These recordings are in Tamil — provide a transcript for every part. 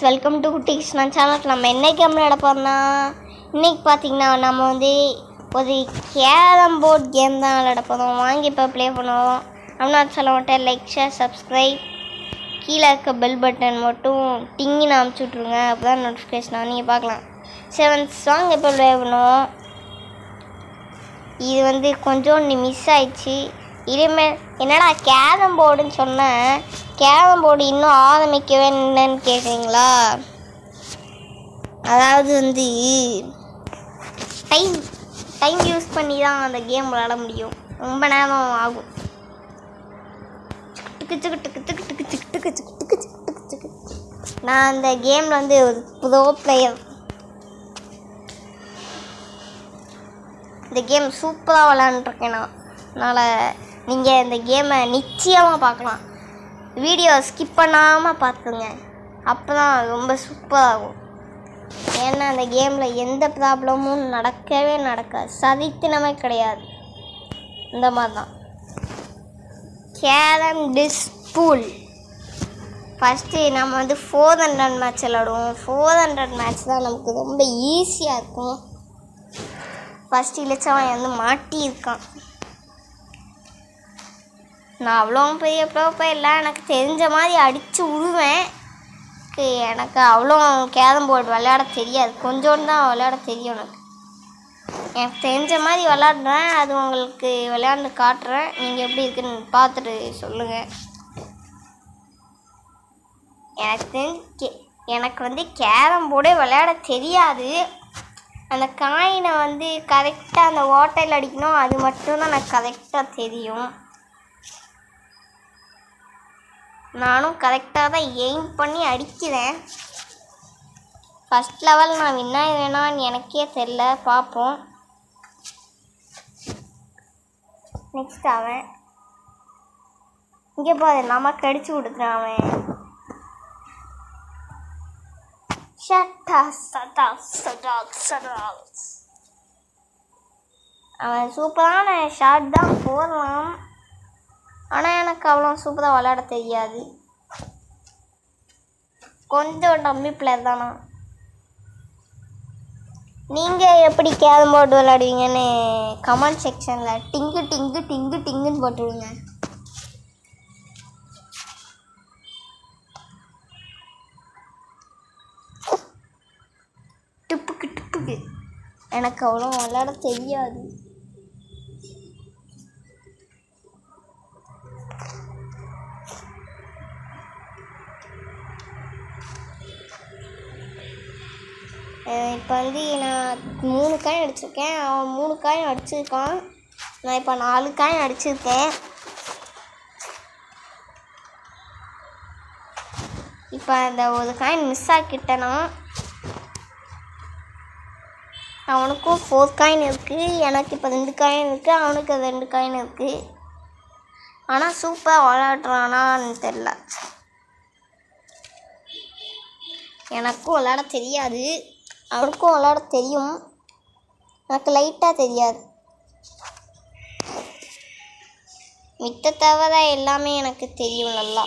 வெல்கம் டு குட்டிஸ் நான் சேனலுக்கு நம்ம என்ன கேம் விளையாட போகிறோம்னா இன்னைக்கு பார்த்தீங்கன்னா நம்ம வந்து ஒரு கேரம் போர்ட் கேம் தான் விளையாட போகிறோம் வாங்கி இப்போ ப்ளே பண்ணுவோம் அப்படின்னா சொல்ல மாட்டேன் லைக் ஷேர் சப்ஸ்கிரைப் கீழே இருக்க பெல் பட்டன் மட்டும் டிங்கின்னு அமுச்சு விட்ருங்க அப்போ தான் நோட்டிஃபிகேஷன் நீங்கள் பார்க்கலாம் செவன் சாங் இப்போ ப்ளே பண்ணுவோம் இது வந்து கொஞ்சோண்டு மிஸ் ஆயிடுச்சு இனிமேல் என்னடா கேரம் போர்டுன்னு சொன்னேன் கேரம் போர்டு இன்னும் ஆரம்பிக்கவே என்னன்னு கேட்குறீங்களா அதாவது வந்து டைம் டைம் யூஸ் பண்ணி தான் அந்த கேம் விளாட முடியும் ரொம்ப நேரம் ஆகும் டிக்கு டிக்கு டிக்கு டிக்கு டிக்கு டிக்கு டிக்கு டிக்கு டிக்கு டிக்கு டிக்கு டிக்கு. நான் அந்த கேமில் வந்து ஒரு ப்ரோ பிளேயர் இந்த கேம் சூப்பராக விளாண்டுருக்கேன் நான் அதனால் நீங்கள் இந்த கேமை நிச்சயமாக பார்க்கலாம் வீடியோ ஸ்கிப் பண்ணாமல் பார்த்துங்க அப்போ தான் ரொம்ப சூப்பராகும் ஏன்னா அந்த கேமில் எந்த ப்ராப்ளமும் நடக்கவே நடக்காது சதித்தினமே கிடையாது இந்த மாதிரி தான் கேரம் டிஸ்பூல் ஃபஸ்ட்டு நம்ம வந்து ஃபோர் ஹண்ட்ரட் மேட்ச் விளாடுவோம் ஃபோர் ஹண்ட்ரட் மேட்ச் தான் நமக்கு ரொம்ப ஈஸியாக இருக்கும் ஃபஸ்ட்டு இழிச்சவன் வந்து மாட்டியிருக்கான் நான் அவ்வளோ பெரிய ப்ரோப்பர் இல்லை எனக்கு தெரிஞ்ச மாதிரி அடித்து விடுவேன் எனக்கு எனக்கு அவ்வளோ கேரம் போர்டு விளையாட தெரியாது கொஞ்சோண்டு தான் விளையாட தெரியும் எனக்கு எனக்கு தெரிஞ்ச மாதிரி விளாடுறேன் அது உங்களுக்கு விளையாண்டு காட்டுறேன் நீங்கள் எப்படி இருக்குன்னு பார்த்துட்டு சொல்லுங்கள் எனக்கு தெரிஞ்சு கே- எனக்கு வந்து கேரம் போர்டே விளையாட தெரியாது அந்த காயினை வந்து கரெக்டாக அந்த ஓட்டையில் அடிக்கணும் அது மட்டும்தான் எனக்கு கரெக்டாக தெரியும் நானும் கரெக்டாக தான் எய்ம் பண்ணி அடிக்கிறேன் ஃபஸ்ட் லெவல் நான் வின்னா வேணான்னு எனக்கே தெரில பார்ப்போம் நெக்ஸ்ட் அவன் இங்கே பாரு நமக்கு அடிச்சு கொடுத்துறான் அவன் ஷட்டா சட்டா சட்டா சட்டா அவன் சூப்பரான ஷாட் தான் போடலாம் ஆனால் எனக்கு அவ்வளோ சூப்பராக விளையாட தெரியாது கொஞ்சம் டம்மி பிளேயர் தானா நீங்கள் எப்படி கேரம் போர்டு விளையாடுவீங்கன்னு கமெண்ட் செக்ஷனில் டிங்கு டிங்கு டிங்கு டிங்குன்னு போட்டுவிடுங்க டுப்புக்கு டுப்புக்கு எனக்கு அவ்வளோ விளையாட தெரியாது இப்போ வந்து நான் மூணு காயின் அடிச்சிருக்கேன் அவன் மூணு காயின் அடிச்சிருக்கான் நான் இப்போ நாலு காயின் அடிச்சிருக்கேன் இப்போ அந்த ஒரு காயின் மிஸ் ஆக்கிட்டேன்னா அவனுக்கும் ஃபோர் காயின் இருக்குது எனக்கு இப்போ ரெண்டு காயின் இருக்குது அவனுக்கு ரெண்டு காயின் இருக்குது ஆனால் சூப்பராக விளையாடுறானான்னு தெரில எனக்கும் விளையாட தெரியாது அவனுக்கும் விளையாட தெரியும் எனக்கு லைட்டாக தெரியாது மித்த தவிர எல்லாமே எனக்கு தெரியும் நல்லா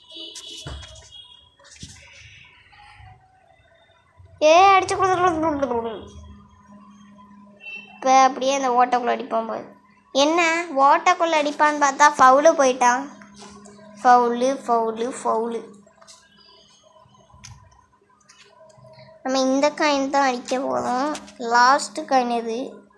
ஏ அடிச்சு கொடுத்து இப்போ அப்படியே அந்த ஓட்டக்குள்ளே அடிப்பான் போது என்ன ஓட்டக்குள்ளே அடிப்பான்னு பார்த்தா ஃபவுலு போயிட்டான் ஃபவுலு ஃபவுலு ஃபவுலு நம்ம இந்த காயின் தான் அடிக்க போகிறோம் லாஸ்ட்டு காயின் இது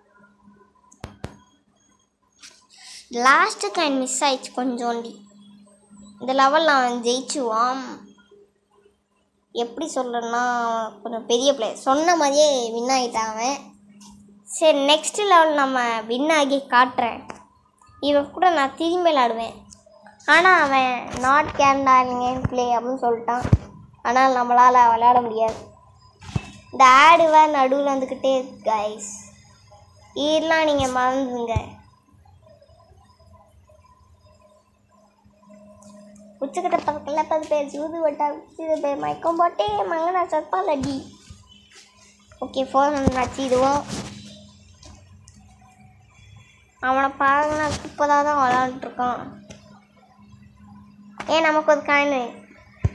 லாஸ்ட்டு காயின் மிஸ் ஆயிடுச்சு கொஞ்சோண்டி இந்த லெவலில் அவன் ஜெயிச்சுவான் எப்படி சொல்கிறேன்னா கொஞ்சம் பெரிய பிளேயர் சொன்ன மாதிரியே வின் ஆகிட்டான் அவன் சரி நெக்ஸ்ட் லெவல் நம்ம வின் ஆகி காட்டுறேன் இவன் கூட நான் திரும்பி விளாடுவேன் ஆனால் அவன் நாட் கேண்டா கேம் ப்ளே அப்படின்னு சொல்லிட்டான் ஆனால் நம்மளால் விளையாட முடியாது இந்த ஆடு வேறு நடுவில் வந்துக்கிட்டே இருக்கு கைஸ் இதெல்லாம் நீங்கள் மறந்துங்க உச்சக்கட்ட பக்கத்தில் பத்து பேர் சூது வட்டா இது பேர் மயக்கம் போட்டே மங்கனா சப்பால் அடி ஓகே ஃபோன் நச்சிடுவோம் அவனை பாருங்கன்னா சூப்பராக தான் விளாண்டுருக்கான் ஏன் நமக்கு ஒரு காயின்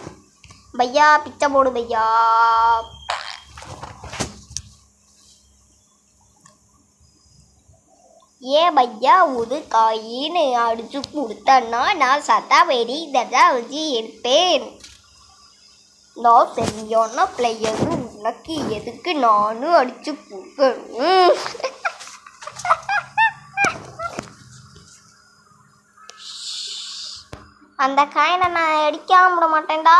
பையா பிச்சை போடு பையா ஏ பையா ஒரு காயின்னு அடிச்சு கொடுத்தன்னா நான் சத்தா வெடி ததா வச்சு எடுப்பேன் நான் சரியான பிளேயரு உனக்கு எதுக்கு நானும் அடிச்சு கொடுக்கணும் அந்த காயினை நான் அடிக்காம விட மாட்டேன்டா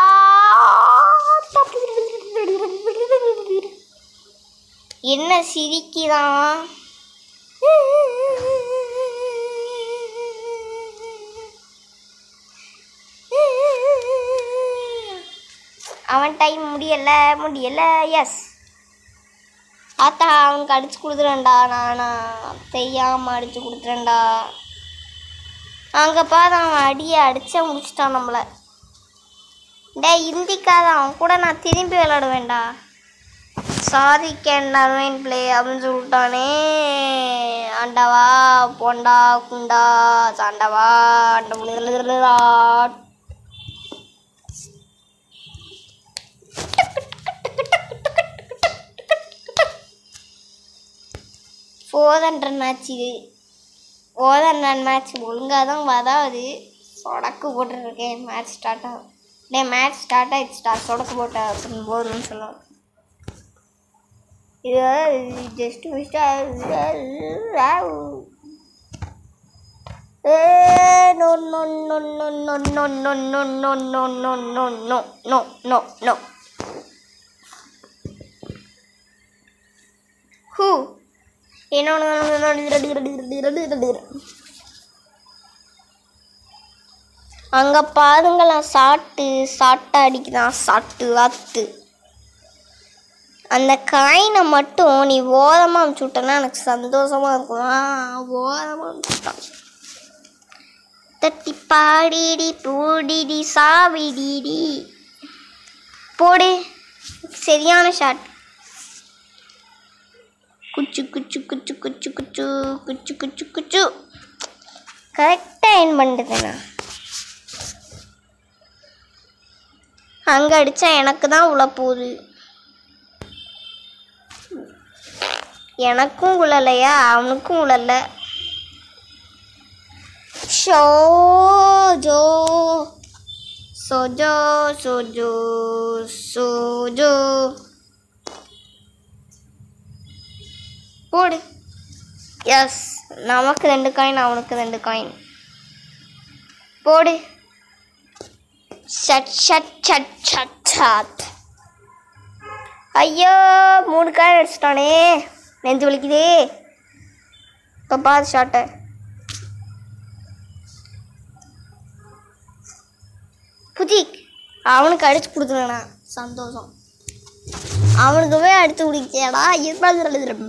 என்ன சிரிக்கிறான் அவன் டைம் முடியல முடியல எஸ் ஆத்தா அவனுக்கு அடிச்சு கொடுத்துறேன்டா நானா தெரியாம அடிச்சு கொடுத்துறேன்டா அங்கே பாரு அவன் அடியை அடிச்சே முடிச்சிட்டான் நம்மளை டேய் இந்திக்காத அவன் கூட நான் திரும்பி விளையாடுவேன்டா சாரி கேன் அர்வைன் பிளே அப்படின்னு சொல்லிட்டானே ஆண்டவா போண்டா குண்டா சாண்டவா ஆண்டவா ஃபோர் ஹண்ட்ரட் மேட்ச் இது ஃபோர் ஹண்ட்ரட் மேட்ச் ஒழுங்காக தான் வராது சொடக்கு போட்டுருக்கேன் மேட்ச் ஸ்டார்ட் ஆகும் டே மேட்ச் ஸ்டார்ட் ஆகிடுச்சுடா சொடக்கு போட்ட அப்படின்னு போதும்னு சொல்லுவாங்க இது just mister no no no no no no no no no no no no no no no no who அங்க பாருங்களேன் சாட்டு சாட்டை அடிக்குதான் சாட்டு வாத்து அந்த காயினை மட்டும் நீ ஓரமாக அமுச்சு விட்டனா எனக்கு சந்தோஷமா இருக்கும் ஆ ஓரமாக அமுச்சுட்டான் தட்டி பாடிடி பூடிடி சாவிடிடி போடு சரியான ஷாட் குச்சு குச்சு குச்சு குச்சு குச்சு குச்சு குச்சு குச்சு கரெக்டாக என் பண்ணிட்டேன் நான் அங்கே அடித்தா எனக்கு தான் உழப்போகுது எனக்கும் உழலையா அவனுக்கும் உழல ஷோ ஜோ சோஜோ சோஜோ சோஜோ போடு எஸ் நமக்கு ரெண்டு காயின் அவனுக்கு ரெண்டு காயின் போடு shut shut shut shut shut ஐயோ மூணு காயின் அடிச்சிட்டானே நெஞ்சு வலிக்குதே இப்போ பாரு ஷாட்டை புஜிக் அவனுக்கு அடிச்சு கொடுத்துருவேண்ணா சந்தோஷம் அவனுக்குவே அடிச்சு குடிச்சேடா இருப்பாங்க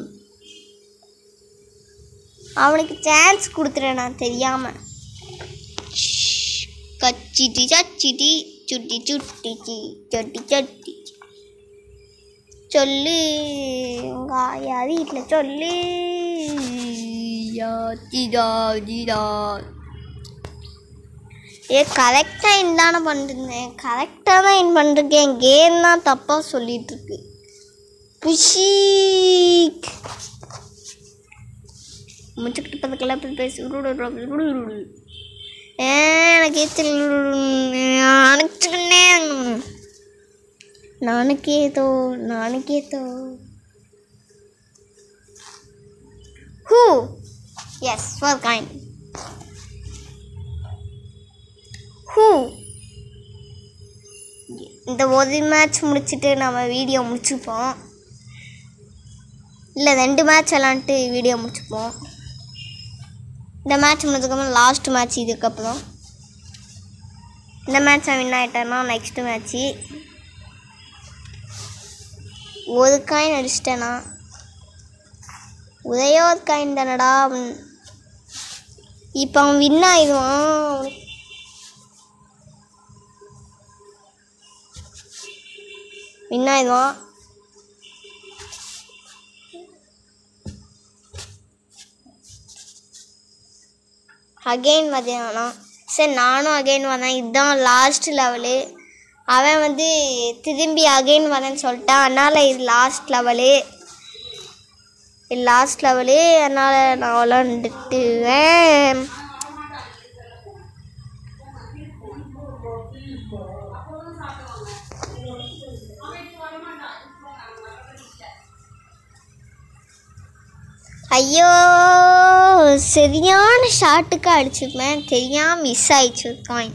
அவனுக்கு சான்ஸ் கொடுத்துறேன் நான் தெரியாம கச்சிட்டி சச்சிட்டி சுட்டி சுட்டிச்சி சொட்டி சொட்டி சொல்லு உங்க ஆயா வீட்டில் சொல்லு யாச்சிதா ஜிதா ஏ கரெக்டாக இன் தானே பண்ணிருந்தேன் கரெக்டாக தான் இன் பண்ணிருக்கேன் கேம் தான் தப்பாக சொல்லிட்டு இருக்கு புஷீக் முச்சுக்கிட்டு பக்கத்தில் போய் பேசி ஏ, எனக்கு அனுப்பிச்சுக்கினேன் நானுக்கேதோ நானுக்கேதோ ஹூ எஸ் ஃபார் கைண்ட் ஹூ இந்த ஒரு மேட்ச் முடிச்சுட்டு நம்ம வீடியோ முடிச்சுப்போம் இல்லை ரெண்டு மேட்ச் விளாண்டுட்டு வீடியோ முடிச்சுப்போம் இந்த மேட்ச் முடிஞ்சதுக்கப்புறம் லாஸ்ட் மேட்ச் இதுக்கப்புறம் இந்த மேட்ச் வின் ஆகிட்டேன்னா நெக்ஸ்ட் மேட்ச்சு ஒரு காயின் அடிச்சிட்டேனா ஒரே ஒரு காயின் தானடா அவன் இப்போ அவன் வின் ஆயிடுவான் வின் ஆயிடுவான் அகெயின் மதியானம் சரி நானும் அகெயின் வந்தேன் இதுதான் லாஸ்ட் லெவலு அவன் வந்து திரும்பி அகைன் வரேன்னு சொல்லிட்டான் அதனால் இது லாஸ்ட் லெவலு இது லாஸ்ட் லெவலு அதனால் நான் விளாண்டுட்டுவேன் ஐயோ சரியான ஷாட்டுக்கு அடிச்சிருப்பேன் தெரியாம மிஸ் ஆயிடுச்சு காயின்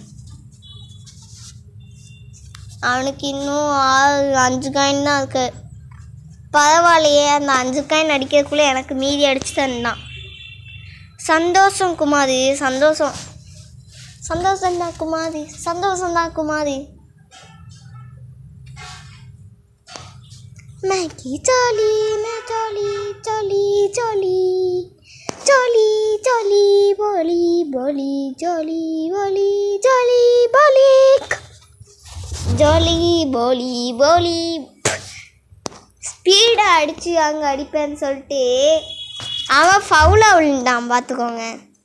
அவனுக்கு இன்னும் ஆறு அஞ்சு காயின் தான் இருக்கு பரவாயில்லையே அந்த அஞ்சு காயின் அடிக்கிறதுக்குள்ளே எனக்கு மீதி அடிச்சு தந்தான் சந்தோஷம் குமாரி சந்தோஷம் சந்தோஷம் தான் குமாரி சந்தோஷம் தான் குமாரி मैगी चली मैं चली चली चली चली चली बोली बोली चली बोली चली बोली ஜாலி போலி போலி ஸ்பீடாக அடித்து அங்கே அடிப்பேன்னு சொல்லிட்டு அவன் ஃபவுலாக விழுந்தான் பார்த்துக்கோங்க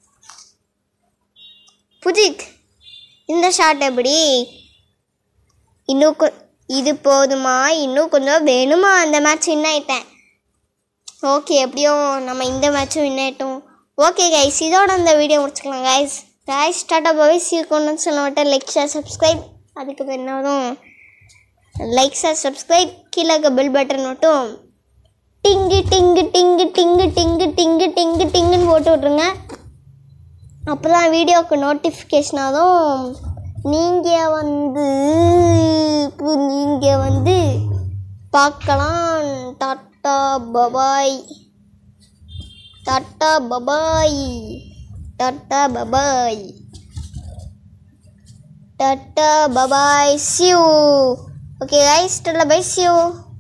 புஜித் இந்த ஷாட் எப்படி இன்னும் கொ இது போதுமா இன்னும் கொஞ்சம் வேணுமா அந்த மேட்ச் வின் ஆயிட்டேன் ஓகே எப்படியும் நம்ம இந்த மேட்சும் வின் ஆயிட்டோம் ஓகே கைஸ் இதோட இந்த வீடியோ முடிச்சுக்கலாம் கைஸ் கைஸ் டாட்டா பாய்ஸ் இருக்கணும்னு சொல்ல மாட்டேன் லைக் ஷேர் சப்ஸ்கிரைப் அதுக்கு என்னதும் லைக் ஷேர் சப்ஸ்கிரைப் கீழே இருக்க பெல் பட்டன் மட்டும் டிங்கு டிங்கு டிங்கு டிங்கு டிங்கு டிங்கு டிங்கு டிங்குன்னு போட்டு விட்ருங்க அப்போ தான் வீடியோவுக்கு நோட்டிஃபிகேஷன் ஆகும் நீங்கள் வந்து நீங்கள் வந்து பார்க்கலாம் tata bye tata bye tata bye tata bye see you okay guys tata bye see you